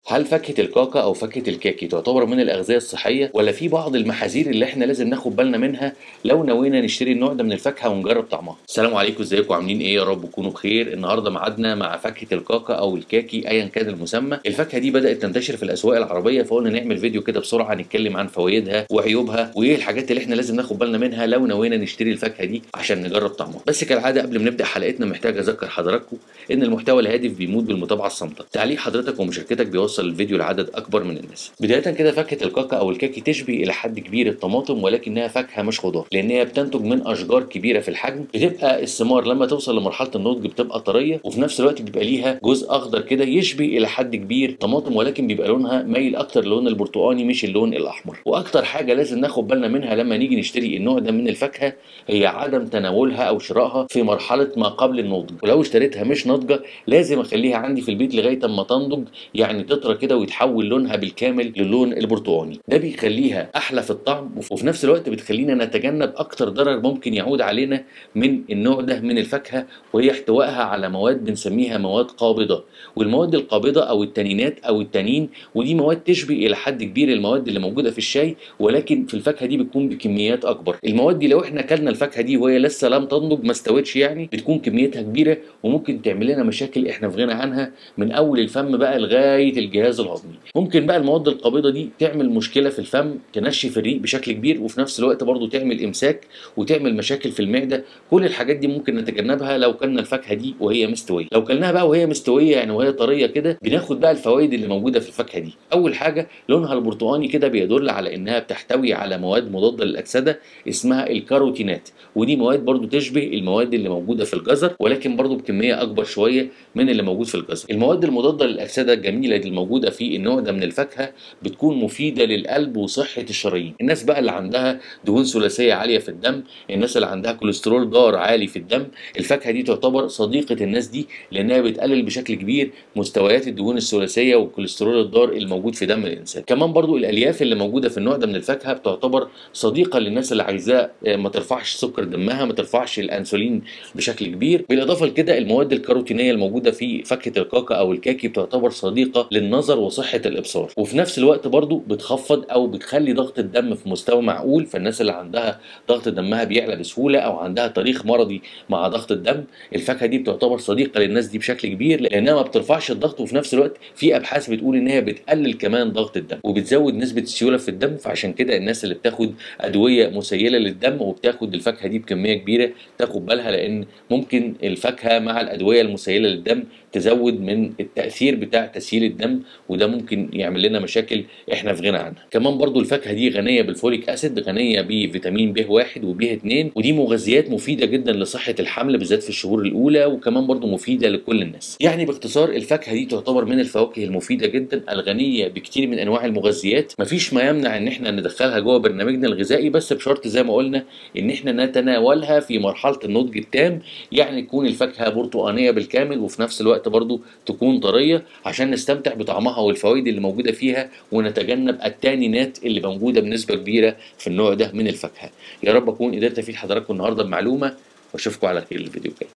هل فاكهة الكاكا أو فاكهة الكاكي تعتبر من الأغذية الصحية ولا في بعض المحاذير اللي احنا لازم ناخد بالنا منها لو نوينا نشتري النوع ده من الفاكهة ونجرب طعمها؟ السلام عليكم ازيكم عاملين ايه يا رب تكونوا بخير النهارده ميعادنا مع فاكهة الكاكا أو الكاكي أيا كان المسمى الفاكهة دي بدأت تنتشر في الأسواق العربية فقلنا نعمل فيديو كده بسرعة نتكلم عن فوائدها وعيوبها وإيه الحاجات اللي احنا لازم ناخد بالنا منها لو نوينا نشتري الفاكهة دي عشان نجرب طعمها بس كالعادة قبل ما نبدأ حلقتنا محتاج أذكر حضراتكم إن المحتوى الهادف بيموت بالمتابعة الصامتة تعليق حضرتك ومشاركتك بيوصل الفيديو لعدد اكبر من الناس بدايه كده فاكهه الكاكا او الكاكي تشبه الى حد كبير الطماطم ولكنها فاكهه مش خضار لان هي بتنتج من اشجار كبيره في الحجم بتبقى الثمار لما توصل لمرحله النضج بتبقى طريه وفي نفس الوقت بيبقى ليها جزء اخضر كده يشبه الى حد كبير طماطم ولكن بيبقى لونها مايل اكتر للون البرتقاني مش اللون الاحمر واكتر حاجه لازم ناخد بالنا منها لما نيجي نشتري النوع ده من الفاكهه هي عدم تناولها او شرائها في مرحله ما قبل النضج ولو اشتريتها مش ناضجه لازم اخليها عندي في البيت لغايه اما تنضج يعني تطرى كده ويتحول لونها بالكامل للون البرتقاني ده بيخليها احلى في الطعم وفي نفس الوقت بتخلينا نتجنب اكتر ضرر ممكن يعود علينا من النوع ده من الفاكهه وهي احتوائها على مواد بنسميها مواد قابضه والمواد القابضه او التانينات او التانين ودي مواد تشبه الى حد كبير المواد اللي موجوده في الشاي ولكن في الفاكهه دي بتكون بكميات اكبر المواد دي لو احنا اكلنا الفاكهه دي وهي لسه لم تنضج ما استوتش يعني بتكون كميتها كبيره وممكن تعمل لنا مشاكل احنا في غنى عنها من اول الفم بقى لغايه الجهاز الهضمي ممكن بقى المواد القابضه دي تعمل مشكله في الفم تنشف الريق بشكل كبير وفي نفس الوقت برضو تعمل امساك وتعمل مشاكل في المعده كل الحاجات دي ممكن نتجنبها لو كلنا الفاكهه دي وهي مستويه لو كلناها بقى وهي مستويه يعني وهي طريه كده بناخد بقى الفوائد اللي موجوده في الفاكهه دي اول حاجه لونها البرتقاني كده بيدل على انها بتحتوي على مواد مضاده للاكسده اسمها الكاروتينات ودي مواد برضو تشبه المواد اللي موجوده في الجزر ولكن برضو بكميه اكبر شويه من اللي موجود في الجزر المواد المضاده للاكسده الجميله دي الموجوده في النوع ده من الفاكهه بتكون مفيده للقلب وصحه الشرايين الناس بقى اللي عندها دهون ثلاثيه عاليه في الدم الناس اللي عندها كوليسترول ضار عالي في الدم الفاكهه دي تعتبر صديقه الناس دي لانها بتقلل بشكل كبير مستويات الدهون الثلاثيه والكوليسترول الضار الموجود في دم الانسان كمان برضو الالياف اللي موجوده في النوع ده من الفاكهه بتعتبر صديقه للناس اللي عايزاه ما ترفعش سكر دمها ما ترفعش الانسولين بشكل كبير بالاضافه لكده المواد الكاروتينيه الموجوده في فاكهه الكاكا او الكاكي بتعتبر صديقه للنظر وصحه الابصار وفي نفس الوقت برضو بتخفض او بتخلي ضغط الدم في مستوى معقول فالناس اللي عندها ضغط دمها بيعلى بسهوله او عندها تاريخ مرضي مع ضغط الدم الفاكهه دي بتعتبر صديقه للناس دي بشكل كبير لانها ما بترفعش الضغط وفي نفس الوقت في ابحاث بتقول ان هي بتقلل كمان ضغط الدم وبتزود نسبه السيوله في الدم فعشان كده الناس اللي بتاخد ادويه مسيله للدم وبتاخد الفاكهه دي بكميه كبيره تاخد بالها لان ممكن الفاكهه مع الادويه المسيله للدم تزود من التاثير بتاع تسييل الدم وده ممكن يعمل لنا مشاكل احنا في غنى عنها كمان برضو الفاكهه دي غنيه بالفوليك اسيد غنيه بفيتامين ب 1 وب 2 ودي مغذيات مفيده جدا لصحه الحمل بالذات في الشهور الاولى وكمان برضو مفيده لكل الناس يعني باختصار الفاكهه دي تعتبر من الفواكه المفيده جدا الغنيه بكتير من انواع المغذيات مفيش ما يمنع ان احنا ندخلها جوه برنامجنا الغذائي بس بشرط زي ما قلنا ان احنا نتناولها في مرحله النضج التام يعني تكون الفاكهه برتقانيه بالكامل وفي نفس الوقت برضو تكون طريه عشان نستمتع بطعمها والفوائد اللي موجوده فيها ونتجنب التانينات اللي موجوده بنسبه كبيره في النوع ده من الفاكهه يا رب اكون قدرت افيد حضراتكم النهارده بمعلومه واشوفكم على خير الفيديو الجاي